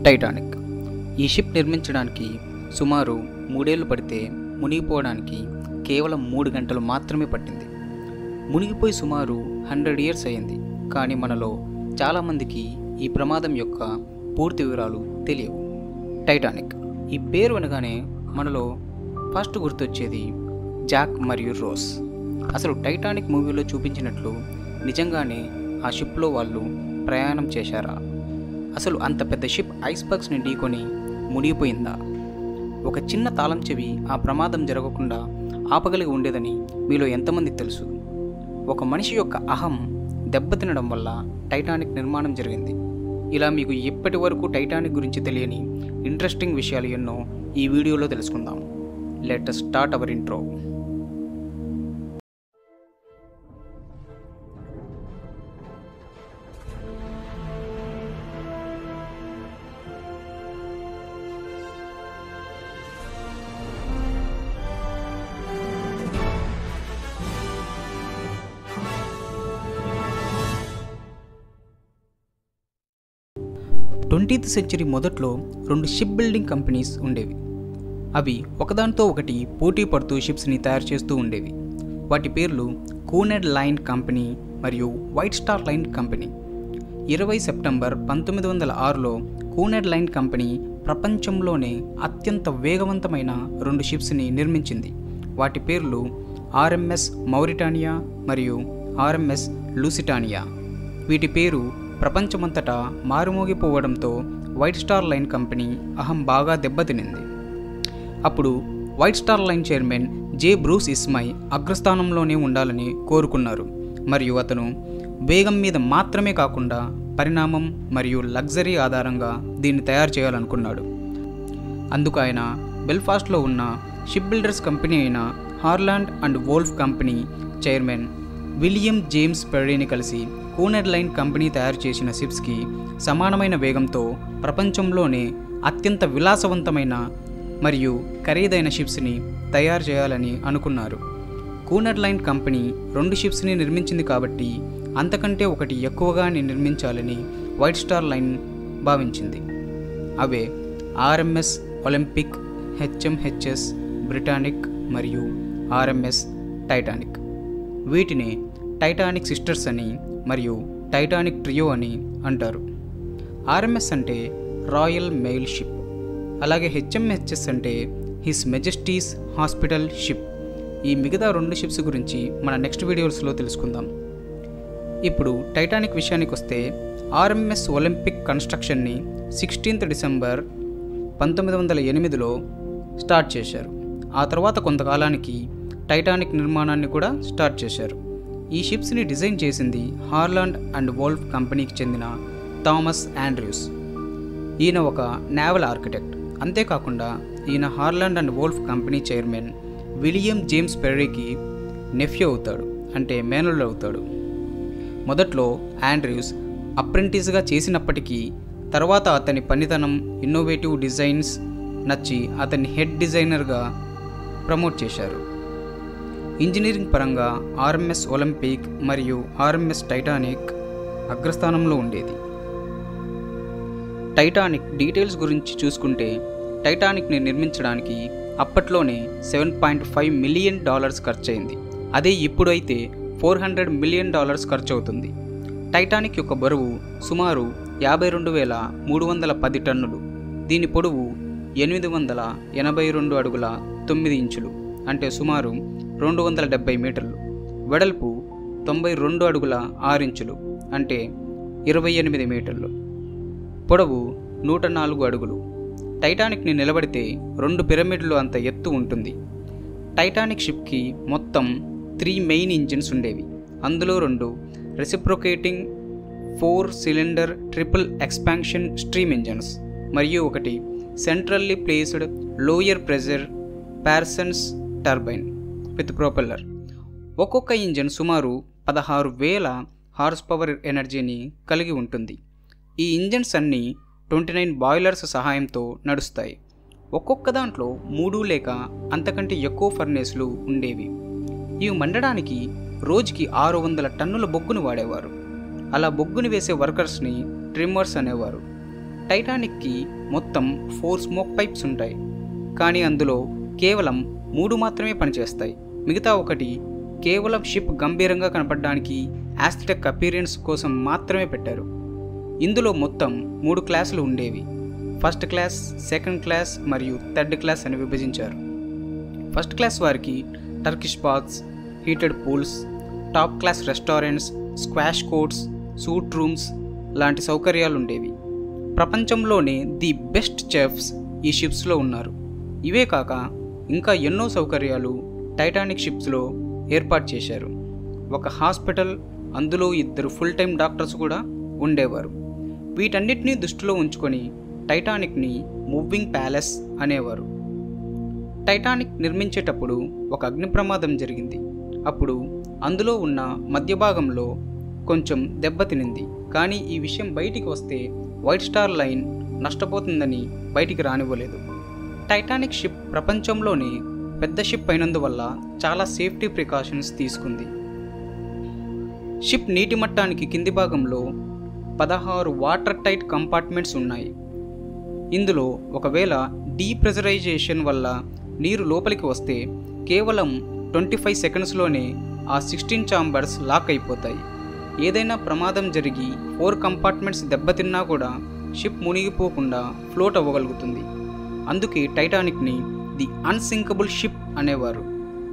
Titanic ఈ ship నిర్మించడానికి సుమారు మూడేళ్లు పడితే మునిగిపోవడానికి కేవలం మూడు గంటలు మాత్రమే పట్టింది మునిగిపోయి సుమారు హండ్రెడ్ ఇయర్స్ అయింది కానీ మనలో చాలామందికి ఈ ప్రమాదం యొక్క పూర్తి వివరాలు తెలియవు టైటానిక్ ఈ పేరు వినగానే మనలో ఫస్ట్ గుర్తొచ్చేది జాక్ మరియు రోస్ అసలు టైటానిక్ మూవీలో చూపించినట్లు నిజంగానే ఆ షిప్లో వాళ్ళు ప్రయాణం చేశారా అసలు అంత పెద్ద షిప్ ఐస్బర్గ్స్ని ఢీకొని మునిగిపోయిందా ఒక చిన్న తాళం చెవి ఆ ప్రమాదం జరగకుండా ఆపగలిగి ఉండేదని మీలో ఎంతమందికి తెలుసు ఒక మనిషి యొక్క అహం దెబ్బతినడం వల్ల టైటానిక్ నిర్మాణం జరిగింది ఇలా మీకు ఇప్పటి వరకు టైటానిక్ గురించి తెలియని ఇంట్రెస్టింగ్ విషయాలు ఎన్నో ఈ వీడియోలో తెలుసుకుందాం let start our intro twentieth century మొదట్లో రెండు షిప్ బిల్డింగ్ కంపెనీస్ ఉండేవి అవి ఒకదానితో ఒకటి పోటీ పడుతూ షిప్స్ని తయారు చేస్తూ ఉండేవి వాటి పేర్లు కూనెడ్ లైన్ కంపెనీ మరియు వైట్ స్టార్ లైన్ కంపెనీ ఇరవై సెప్టెంబర్ పంతొమ్మిది వందల ఆరులో కూనెడ్ లైన్ కంపెనీ ప్రపంచంలోనే అత్యంత వేగవంతమైన రెండు షిప్స్ని నిర్మించింది వాటి పేర్లు ఆర్ఎంఎస్ మౌరిటానియా మరియు ఆర్ఎంఎస్ లూసిటానియా వీటి పేరు ప్రపంచమంతటా మారుమోగిపోవడంతో వైట్ స్టార్ లైన్ కంపెనీ అహం బాగా దెబ్బతినింది అప్పుడు White Star Line chairman J Bruce Ismay అగ్రస్థానంలోనే ఉండాలని కోరుకున్నారు మరియు అతను వేగం మీద మాత్రమే కాకుండా పరిణామం మరియు లగ్జరీ ఆధారంగా దీన్ని తయారు చేయాలనుకున్నాడు అందుకు ఆయన బెల్ఫాస్ట్లో ఉన్న షిప్ బిల్డర్స్ కంపెనీ అయిన Harland and Wolff company chairman William James పెర్రీని కలిసి కూనెడ్ లైన్ కంపెనీ తయారు చేసిన షిప్స్కి సమానమైన వేగంతో ప్రపంచంలోనే అత్యంత విలాసవంతమైన మరియు ఖరీదైన షిప్స్ని తయారు చేయాలని అనుకున్నారు కూనర్ లైన్ కంపెనీ రెండు షిప్స్ని నిర్మించింది కాబట్టి అంతకంటే ఒకటి ఎక్కువగానే నిర్మించాలని వైట్ స్టార్ లైన్ భావించింది అవే ఆర్ఎంఎస్ ఒలింపిక్ హెచ్ఎంహెచ్ఎస్ బ్రిటానిక్ మరియు ఆర్ఎంఎస్ టైటానిక్ వీటిని టైటానిక్ సిస్టర్స్ అని మరియు టైటానిక్ ట్రియో అని అంటారు ఆర్ఎంఎస్ అంటే రాయల్ మెయిల్ షిప్ అలాగే హెచ్ఎంహెచ్ఎస్ అంటే హిస్ మెజెస్టీస్ హాస్పిటల్ షిప్ ఈ మిగతా రెండు షిప్స్ గురించి మన నెక్స్ట్ వీడియోస్లో తెలుసుకుందాం ఇప్పుడు టైటానిక్ విషయానికి వస్తే ఆర్ఎంఎస్ ఒలింపిక్ కన్స్ట్రక్షన్ని సిక్స్టీన్త్ డిసెంబర్ పంతొమ్మిది వందల ఎనిమిదిలో స్టార్ట్ చేశారు ఆ తర్వాత కొంతకాలానికి టైటానిక్ నిర్మాణాన్ని కూడా స్టార్ట్ చేశారు ఈ షిప్స్ని డిజైన్ చేసింది హార్లాండ్ అండ్ వోల్ఫ్ కంపెనీకి చెందిన థామస్ ఆండ్రూస్ ఈయన ఒక నేవల్ ఆర్కిటెక్ట్ అంతేకాకుండా ఈయన Harland and Wolff company chairman William James పెర్రీకి నెఫ్యూ అవుతాడు అంటే మేనల్లుడు అవుతాడు మొదట్లో ఆండ్రూస్ అప్రెంటిస్గా చేసినప్పటికీ తర్వాత అతని పనితనం ఇన్నోవేటివ్ డిజైన్స్ నచ్చి అతన్ని హెడ్ డిజైనర్గా ప్రమోట్ చేశారు ఇంజనీరింగ్ పరంగా ఆర్ఎంఎస్ ఒలింపిక్ మరియు ఆర్ఎంఎస్ టైటానిక్ అగ్రస్థానంలో ఉండేది టైటానిక్ డీటెయిల్స్ గురించి చూసుకుంటే టైటానిక్ని నిర్మించడానికి అప్పట్లోనే seven point five million dollars ఖర్చయింది అదే ఇప్పుడైతే ఫోర్ హండ్రెడ్ మిలియన్ డాలర్స్ ఖర్చు అవుతుంది టైటానిక్ యొక్క బరువు సుమారు యాభై రెండు వేల మూడు వందల పది టన్నులు దీని పొడవు ఎనిమిది వందల ఎనభై రెండు అడుగుల తొమ్మిది ఇంచులు అంటే సుమారు రెండు వందల డెబ్బై మీటర్లు వెడల్పు తొంభై రెండు అడుగుల ఆరించులు అంటే ఇరవై ఎనిమిది మీటర్లు పొడవు నూట నాలుగు అడుగులు టైటానిక్ని నిలబడితే రెండు పిరమిడ్లు అంత ఎత్తు ఉంటుంది టైటానిక్ షిప్కి మొత్తం త్రీ మెయిన్ ఇంజిన్స్ ఉండేవి అందులో రెండు reciprocating four cylinder triple expansion stream engines మరియు ఒకటి centrally placed lower pressure Parsons turbine with propeller ఒక్కొక్క ఇంజన్ సుమారు పదహారు వేల హార్స్ పవర్ ఎనర్జీని కలిగి ఉంటుంది ఈ ఇంజన్స్ అన్నీ ట్వంటీ నైన్ బాయిలర్స్ సహాయంతో నడుస్తాయి ఒక్కొక్క దాంట్లో మూడు లేక అంతకంటే ఎక్కువ ఫర్నేస్లు ఉండేవి ఇవి మండడానికి రోజుకి ఆరు వందల టన్నుల బొగ్గును వాడేవారు అలా బొగ్గుని వేసే వర్కర్స్ని ట్రిమ్మర్స్ అనేవారు టైటానిక్కి మొత్తం ఫోర్ స్మోక్ పైప్స్ ఉంటాయి కానీ అందులో కేవలం మూడు మాత్రమే పనిచేస్తాయి మిగతా ఒకటి కేవలం షిప్ గంభీరంగా కనపడడానికి యాస్థెటిక్ అపీరియన్స్ కోసం మాత్రమే పెట్టారు ఇందులో మొత్తం మూడు క్లాసులు ఉండేవి ఫస్ట్ క్లాస్ సెకండ్ క్లాస్ మరియు థర్డ్ క్లాస్ అని విభజించారు ఫస్ట్ క్లాస్ వారికి Turkish baths heated pools top class restaurants squash courts suite rooms లాంటి సౌకర్యాలు ఉండేవి ప్రపంచంలోనే ది బెస్ట్ చెఫ్స్ ఈ షిప్స్లో ఉన్నారు ఇవే కాక ఇంకా ఎన్నో సౌకర్యాలు టైటానిక్ షిప్స్లో ఏర్పాటు చేశారు ఒక హాస్పిటల్ అందులో ఇద్దరు ఫుల్ టైం డాక్టర్స్ కూడా ఉండేవారు వీటన్నిటినీ దృష్టిలో ఉంచుకొని టైటానిక్ని మూవింగ్ ప్యాలెస్ అనేవారు టైటానిక్ నిర్మించేటప్పుడు ఒక అగ్ని ప్రమాదం జరిగింది అప్పుడు అందులో ఉన్న మధ్య భాగంలో కొంచెం దెబ్బతినింది కానీ ఈ విషయం బయటికి వస్తే వైట్ స్టార్ లైన్ నష్టపోతుందని బయటికి రానివ్వలేదు టైటానిక్ షిప్ ప్రపంచంలోనే పెద్ద షిప్ అయినందువల్ల చాలా సేఫ్టీ ప్రికాషన్స్ తీసుకుంది షిప్ నీటి మట్టానికి కింది భాగంలో పదహారు వాటర్ టైట్ కంపార్ట్మెంట్స్ ఉన్నాయి ఇందులో ఒకవేళ డీప్రెజరైజేషన్ వల్ల నీరు లోపలికి వస్తే కేవలం ట్వంటీ ఫైవ్ సెకండ్స్లోనే ఆ సిక్స్టీన్ చాంబర్స్ లాక్ అయిపోతాయి ఏదైనా ప్రమాదం జరిగి ఫోర్ కంపార్ట్మెంట్స్ దెబ్బతిన్నా కూడా షిప్ మునిగిపోకుండా ఫ్లోట్ అవ్వగలుగుతుంది అందుకే టైటానిక్ని ది అన్సింకబుల్ షిప్ అనేవారు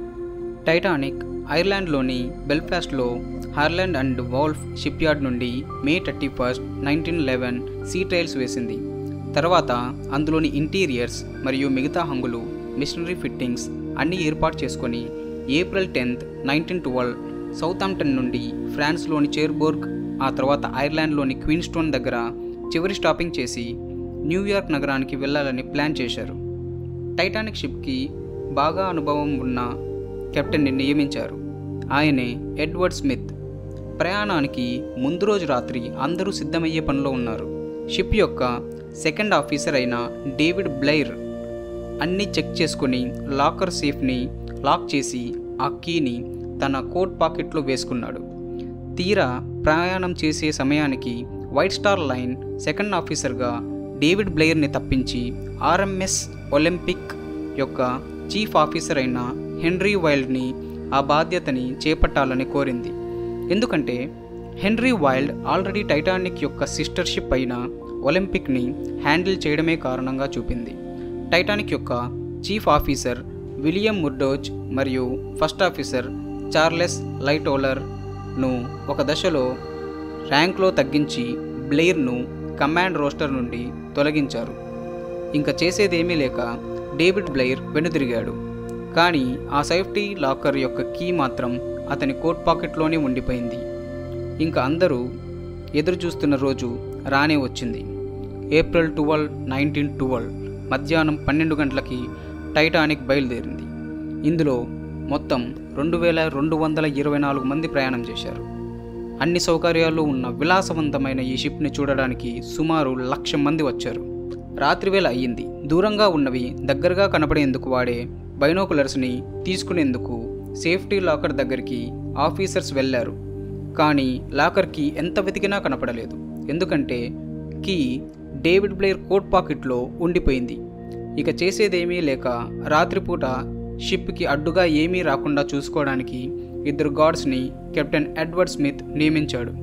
టైటానిక్ ఐర్లాండ్లోని బెల్ఫాస్ట్లో Harland and Wolff shipyard నుండి May thirty first nineteen eleven sea trials వేసింది తర్వాత అందులోని ఇంటీరియర్స్ మరియు మిగతా హంగులు మిషనరీ ఫిట్టింగ్స్ అన్నీ ఏర్పాటు చేసుకొని April tenth nineteen twelve Southampton నుండి ఫ్రాన్స్లోని చేర్బోర్గ్ ఆ తర్వాత ఐర్లాండ్లోని క్వీన్స్టోన్ దగ్గర చివరి స్టాపింగ్ చేసి న్యూయార్క్ నగరానికి వెళ్ళాలని ప్లాన్ చేశారు టైటానిక్ షిప్కి బాగా అనుభవం ఉన్న కెప్టెన్ని నియమించారు ఆయనే ఎడ్వర్డ్ స్మిత్ ప్రయాణానికి ముందు రోజు రాత్రి అందరూ సిద్ధమయ్యే పనిలో ఉన్నారు షిప్ యొక్క సెకండ్ ఆఫీసర్ అయిన డేవిడ్ బ్లైర్ అన్నీ చెక్ చేసుకుని లాకర్ సేఫ్ని లాక్ చేసి ఆ కీని తన కోట్ పాకెట్లో వేసుకున్నాడు తీరా ప్రయాణం చేసే సమయానికి వైట్ స్టార్ లైన్ సెకండ్ ఆఫీసర్గా డేవిడ్ బ్లెయిర్ని తప్పించి ఆర్ఎంఎస్ ఒలింపిక్ యొక్క చీఫ్ ఆఫీసర్ అయిన హెన్రీ వైల్డ్ని ఆ బాధ్యతని చేపట్టాలని కోరింది ఎందుకంటే హెన్రీ వైల్డ్ ఆల్రెడీ టైటానిక్ యొక్క సిస్టర్ షిప్ అయిన ఒలింపిక్ని హ్యాండిల్ చేయడమే కారణంగా చూపింది టైటానిక్ యొక్క చీఫ్ ఆఫీసర్ విలియం ముర్డోజ్ మరియు ఫస్ట్ ఆఫీసర్ చార్లెస్ లైటోలర్ను ఒక దశలో ర్యాంక్లో తగ్గించి బ్లెయిర్ను కమాండ్ రోస్టర్ నుండి తొలగించారు ఇంకా చేసేదేమీ లేక డేవిడ్ బ్లెయిర్ వెనుదిరిగాడు కానీ ఆ సేఫ్టీ లాకర్ యొక్క కీ మాత్రం అతని కోట్ పాకెట్లోనే ఉండిపోయింది ఇంకా అందరూ ఎదురు చూస్తున్న రోజు రానే వచ్చింది ఏప్రిల్ ట్వెల్వ్ నైన్టీన్ ట్వెల్వ్ మధ్యాహ్నం పన్నెండు గంటలకి టైటానిక్ బయలుదేరింది ఇందులో మొత్తం రెండు వేల రెండు వందల ఇరవై నాలుగు మంది ప్రయాణం చేశారు అన్ని సౌకర్యాలు ఉన్న విలాసవంతమైన ఈ షిప్ని చూడడానికి సుమారు లక్ష మంది వచ్చారు రాత్రివేళ అయ్యింది దూరంగా ఉన్నవి దగ్గరగా కనపడేందుకు వాడే బైనోకులర్స్ని తీసుకునేందుకు సేఫ్టీ లాకర్ దగ్గరికి ఆఫీసర్స్ వెళ్ళారు కానీ లాకర్కి ఎంత వెతికినా కనపడలేదు ఎందుకంటే కీ డేవిడ్ బ్లేయర్ కోట్ పాకెట్లో ఉండిపోయింది ఇక చేసేదేమీ లేక రాత్రిపూట షిప్కి అడ్డుగా ఏమీ రాకుండా చూసుకోవడానికి ఇద్దరు గార్డ్స్ని కెప్టెన్ ఎడ్వర్డ్ స్మిత్ నియమించాడు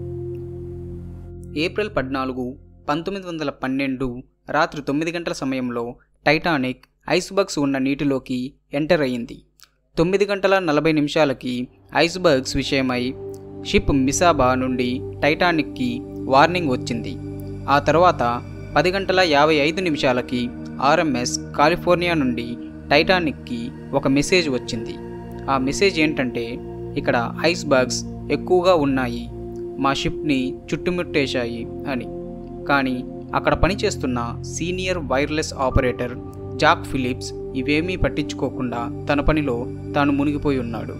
ఏప్రిల్ పద్నాలుగు పంతొమ్మిది వందల పన్నెండు రాత్రి తొమ్మిది గంటల సమయంలో టైటానిక్ ఐస్బర్గ్స్ ఉన్న నీటిలోకి ఎంటర్ అయ్యింది తొమ్మిది గంటల నలభై నిమిషాలకి ఐస్బర్గ్స్ విషయమై షిప్ మిసాబా నుండి టైటానిక్కి వార్నింగ్ వచ్చింది ఆ తర్వాత పది గంటల యాభై ఐదు నిమిషాలకి ఆర్ఎంఎస్ కాలిఫోర్నియా నుండి టైటానిక్కి ఒక మెసేజ్ వచ్చింది ఆ మెసేజ్ ఏంటంటే ఇక్కడ ఐస్బర్గ్స్ ఎక్కువగా ఉన్నాయి మా షిప్ని చుట్టుముట్టేశాయి అని కానీ అక్కడ పనిచేస్తున్న senior wireless operator Jack Phillips ఇవేమీ పట్టించుకోకుండా తన పనిలో తాను మునిగిపోయి ఉన్నాడు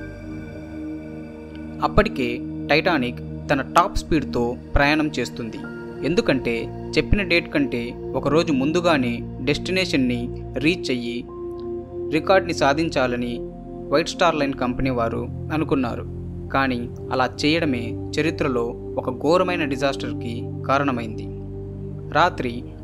అప్పటికే టైటానిక్ తన టాప్ స్పీడ్తో ప్రయాణం చేస్తుంది ఎందుకంటే చెప్పిన డేట్ కంటే ఒకరోజు ముందుగానే డెస్టినేషన్ని రీచ్ అయ్యి రికార్డ్ని సాధించాలని వైట్ స్టార్ లైన్ కంపెనీ వారు అనుకున్నారు కానీ అలా చేయడమే చరిత్రలో ఒక ఘోరమైన డిజాస్టర్కి కారణమైంది రాత్రి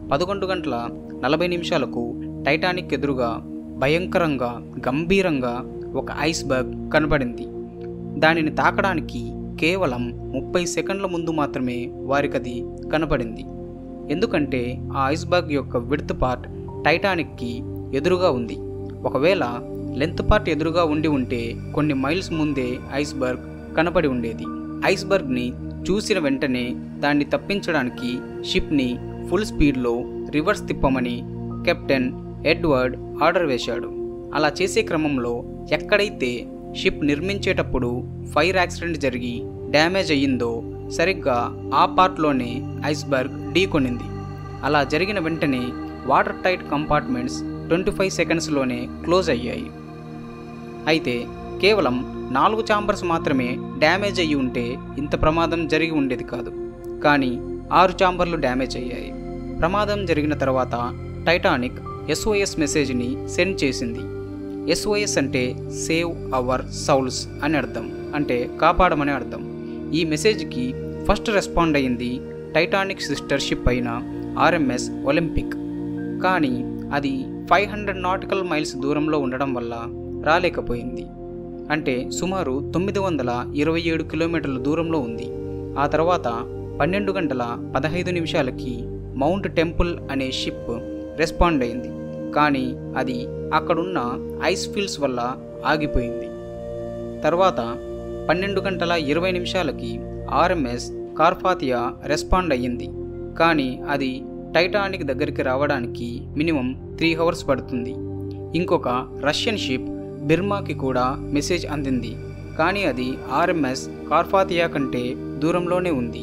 పదకొండు గంటల నలభై నిమిషాలకు టైటానిక్ ఎదురుగా భయంకరంగా గంభీరంగా ఒక ఐస్బర్గ్ కనబడింది దానిని తాకడానికి కేవలం ముప్పై సెకండ్ల ముందు మాత్రమే వారికది కనపడింది ఎందుకంటే ఆ ఐస్బర్గ్ యొక్క విడ్త్ పార్ట్ టైటానిక్కి ఎదురుగా ఉంది ఒకవేళ లెంత్ పార్ట్ ఎదురుగా ఉండి ఉంటే కొన్ని మైల్స్ ముందే ఐస్బర్గ్ కనపడి ఉండేది ఐస్బర్గ్ని చూసిన వెంటనే దాన్ని తప్పించడానికి షిప్ని ఫుల్ స్పీడ్లో రివర్స్ తిప్పమని కెప్టెన్ ఎడ్వర్డ్ ఆర్డర్ వేశాడు అలా చేసే క్రమంలో ఎక్కడైతే షిప్ నిర్మించేటప్పుడు ఫైర్ యాక్సిడెంట్ జరిగి డ్యామేజ్ అయ్యిందో సరిగ్గా ఆ పార్ట్లోనే ఐస్బర్గ్ ఢీకొనింది అలా జరిగిన వెంటనే watertight compartments twenty five సెకండ్స్లోనే క్లోజ్ అయ్యాయి అయితే కేవలం నాలుగు చాంబర్స్ మాత్రమే డ్యామేజ్ అయ్యి ఉంటే ఇంత ప్రమాదం జరిగి ఉండేది కాదు కానీ ఆరు చాంబర్లు డ్యామేజ్ అయ్యాయి ప్రమాదం జరిగిన తర్వాత టైటానిక్ ఎస్ఓఎస్ మెసేజ్ని సెండ్ చేసింది ఎస్ఓఎస్ అంటే సేవ్ అవర్ సౌల్స్ అని అర్థం అంటే కాపాడమని అర్థం ఈ మెసేజ్కి ఫస్ట్ రెస్పాండ్ అయింది టైటానిక్ సిస్టర్ షిప్ అయిన ఆర్ఎంఎస్ ఒలింపిక్ కానీ అది ఫైవ్ హండ్రెడ్ నాటికల్ మైల్స్ దూరంలో ఉండడం వల్ల రాలేకపోయింది అంటే సుమారు తొమ్మిది వందల ఇరవై ఏడు కిలోమీటర్ల దూరంలో ఉంది ఆ తర్వాత పన్నెండు గంటల పదహైదు నిమిషాలకి మౌంట్ టెంపుల్ అనే షిప్ రెస్పాండ్ అయింది కానీ అది అక్కడున్న ఐస్ ఫీల్స్ వల్ల ఆగిపోయింది తర్వాత పన్నెండు గంటల ఇరవై నిమిషాలకి ఆర్ఎంఎస్ కార్ఫాతియా రెస్పాండ్ అయ్యింది కానీ అది టైటానిక్ దగ్గరికి రావడానికి మినిమం త్రీ అవర్స్ పడుతుంది ఇంకొక రష్యన్ షిప్ బిర్మాకి కూడా మెసేజ్ అందింది కానీ అది ఆర్ఎంఎస్ కార్ఫాతియా కంటే దూరంలోనే ఉంది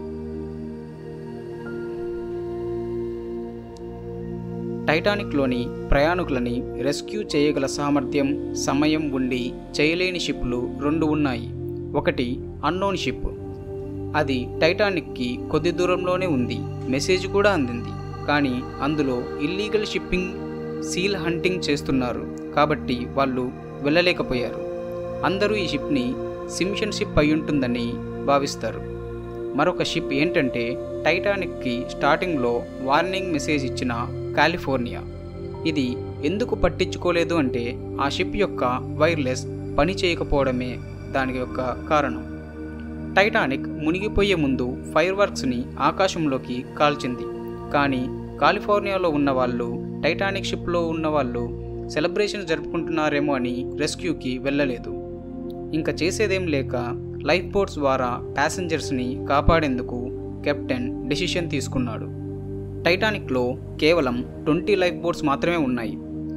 టైటానిక్లోని ప్రయాణికులని రెస్క్యూ చేయగల సామర్థ్యం సమయం ఉండి చేయలేని షిప్లు రెండు ఉన్నాయి ఒకటి అన్నోన్ షిప్ అది టైటానిక్కి కొద్ది దూరంలోనే ఉంది మెసేజ్ కూడా అందింది కానీ అందులో ఇల్లీగల్ షిప్పింగ్ సీల్ హంటింగ్ చేస్తున్నారు కాబట్టి వాళ్ళు వెళ్ళలేకపోయారు అందరూ ఈ షిప్ని సిమ్షన్ షిప్ అయి ఉంటుందని భావిస్తారు మరొక షిప్ ఏంటంటే టైటానిక్కి స్టార్టింగ్లో వార్నింగ్ మెసేజ్ ఇచ్చిన కాలిఫోర్నియా ఇది ఎందుకు పట్టించుకోలేదు అంటే ఆ షిప్ యొక్క వైర్లెస్ పని చేయకపోవడమే దాని యొక్క కారణం టైటానిక్ మునిగిపోయే ముందు ఫైర్ వర్క్స్ని ఆకాశంలోకి కాల్చింది కానీ కాలిఫోర్నియాలో ఉన్న వాళ్ళు టైటానిక్ షిప్లో ఉన్న వాళ్ళు సెలబ్రేషన్ జరుపుకుంటున్నారేమో అని రెస్క్యూకి వెళ్ళలేదు ఇంకా చేసేదేం లేక లైఫ్ బోట్స్ ద్వారా ప్యాసింజర్స్ని కాపాడేందుకు కెప్టెన్ డెసిషన్ తీసుకున్నాడు టైటానిక్లో కేవలం ట్వంటీ లైఫ్ బోట్స్ మాత్రమే ఉన్నాయి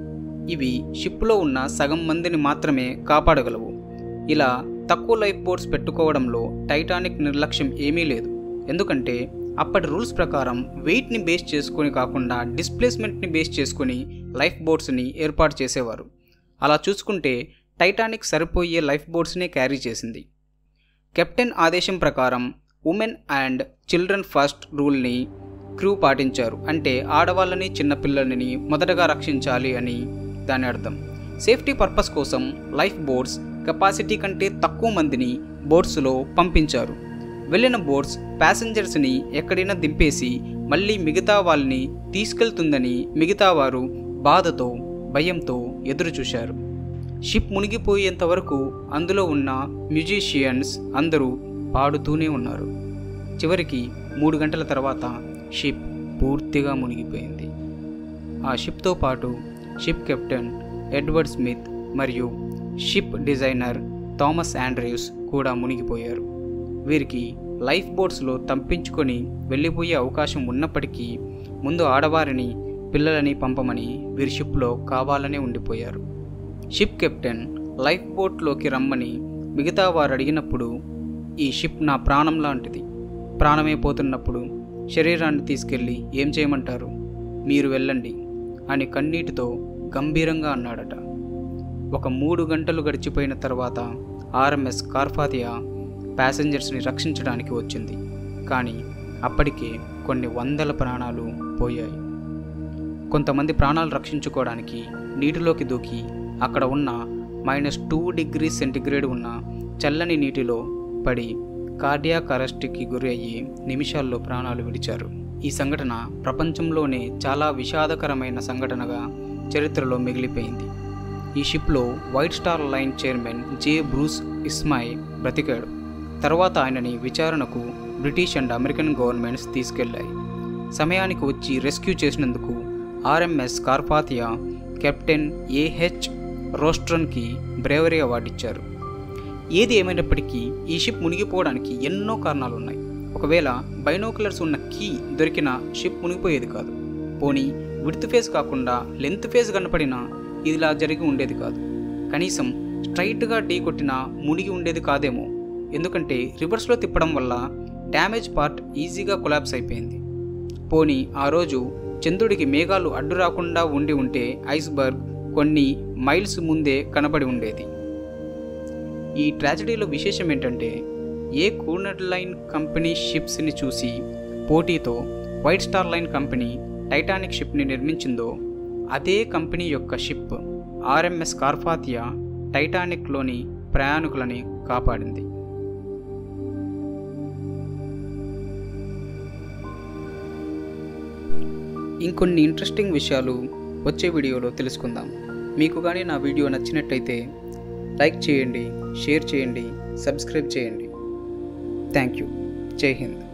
ఇవి షిప్లో ఉన్న సగం మందిని మాత్రమే కాపాడగలవు ఇలా తక్కువ లైఫ్ బోట్స్ పెట్టుకోవడంలో టైటానిక్ నిర్లక్ష్యం ఏమీ లేదు ఎందుకంటే అప్పటి రూల్స్ ప్రకారం వెయిట్ని బేస్ చేసుకొని కాకుండా డిస్ప్లేస్మెంట్ని బేస్ చేసుకొని లైఫ్ బోట్స్ని ఏర్పాటు చేసేవారు అలా చూసుకుంటే టైటానిక్ సరిపోయే లైఫ్ బోట్స్నే క్యారీ చేసింది కెప్టెన్ ఆదేశం ప్రకారం ఉమెన్ అండ్ చిల్డ్రన్ ఫస్ట్ రూల్ని క్రూ పాటించారు అంటే ఆడవాళ్ళని చిన్నపిల్లలని మొదటగా రక్షించాలి అని దాని అర్థం సేఫ్టీ పర్పస్ కోసం లైఫ్ బోట్స్ కెపాసిటీ కంటే తక్కువ మందిని బోట్స్లో పంపించారు వెళ్ళిన బోట్స్ ప్యాసింజర్స్ని ఎక్కడైనా దింపేసి మళ్ళీ మిగతా వాళ్ళని తీసుకెళ్తుందని మిగతా వారు బాధతో భయంతో ఎదురుచూశారు షిప్ మునిగిపోయేంత వరకు అందులో ఉన్న మ్యూజిషియన్స్ అందరూ పాడుతూనే ఉన్నారు చివరికి మూడు గంటల తర్వాత షిప్ పూర్తిగా మునిగిపోయింది ఆ షిప్తో పాటు షిప్ కెప్టెన్ ఎడ్వర్డ్ స్మిత్ మరియు షిప్ డిజైనర్ థామస్ ఆండ్రూస్ కూడా మునిగిపోయారు వీరికి లైఫ్ బోట్స్లో తప్పించుకొని వెళ్ళిపోయే అవకాశం ఉన్నప్పటికీ ముందు ఆడవారిని పిల్లలని పంపమని వీరి షిప్లో కావాలనే ఉండిపోయారు షిప్ కెప్టెన్ లైఫ్ బోట్లోకి రమ్మని మిగతా వారు అడిగినప్పుడు ఈ షిప్ నా ప్రాణం లాంటిది ప్రాణమే పోతున్నప్పుడు శరీరాన్ని తీసుకెళ్ళి ఏం చేయమంటారు మీరు వెళ్ళండి అని కన్నీటితో గంభీరంగా అన్నాడట ఒక మూడు గంటలు గడిచిపోయిన తర్వాత ఆర్ఎంఎస్ కార్ఫాతియా ప్యాసింజర్స్ని రక్షించడానికి వచ్చింది కానీ అప్పటికే కొన్ని వందల ప్రాణాలు పోయాయి కొంతమంది ప్రాణాలు రక్షించుకోవడానికి నీటిలోకి దూకి అక్కడ ఉన్న మైనస్ టూ డిగ్రీ సెంటిగ్రేడ్ ఉన్న చల్లని నీటిలో పడి కార్డియాక్ అరెస్ట్కి గురి అయ్యి నిమిషాల్లో ప్రాణాలు విడిచారు ఈ సంఘటన ప్రపంచంలోనే చాలా విషాదకరమైన సంఘటనగా చరిత్రలో మిగిలిపోయింది ఈ షిప్లో White Star Line chairman J Bruce Ismay బ్రతికాడు తర్వాత ఆయనని విచారణకు బ్రిటిష్ అండ్ అమెరికన్ గవర్నమెంట్స్ తీసుకెళ్లాయి సమయానికి వచ్చి రెస్క్యూ చేసినందుకు ఆర్ఎంఎస్ కార్పాతియా కెప్టెన్ ఏహెచ్ రోస్ట్రన్కి బ్రేవరీ అవార్డు ఇచ్చారు ఏది ఏమైనప్పటికీ ఈ షిప్ మునిగిపోవడానికి ఎన్నో కారణాలు ఉన్నాయి ఒకవేళ బైనోకులర్స్ ఉన్న కీ దొరికిన షిప్ మునిగిపోయేది కాదు పోనీ విడ్త్ ఫేస్ కాకుండా లెంత్ ఫేస్ కనపడినా ఇదిలా జరిగి ఉండేది కాదు కనీసం స్ట్రైట్గా ఢీ కొట్టినా మునిగి ఉండేది కాదేమో ఎందుకంటే రివర్స్లో తిప్పడం వల్ల డ్యామేజ్ పార్ట్ ఈజీగా కొలాప్స్ అయిపోయింది పోనీ ఆ రోజు చంద్రుడికి మేఘాలు అడ్డు రాకుండా ఉండి ఉంటే ఐస్బర్గ్ కొన్ని మైల్స్ ముందే కనబడి ఉండేది ఈ ట్రాజడీలో విశేషం ఏంటంటే ఏ కూనర్ లైన్ కంపెనీ షిప్స్ని చూసి పోటీతో White Star Line company Titanic షిప్ని నిర్మించిందో అదే కంపెనీ యొక్క షిప్ ఆర్ఎంఎస్ కార్పాతియా టైటానిక్లోని ప్రయాణికులని కాపాడింది ఇంకొన్ని ఇంట్రెస్టింగ్ విషయాలు వచ్చే వీడియోలో తెలుసుకుందాం మీకు కానీ నా వీడియో నచ్చినట్టయితే లైక్ చేయండి షేర్ చేయండి సబ్స్క్రైబ్ చేయండి థ్యాంక్ యూ జై హింద్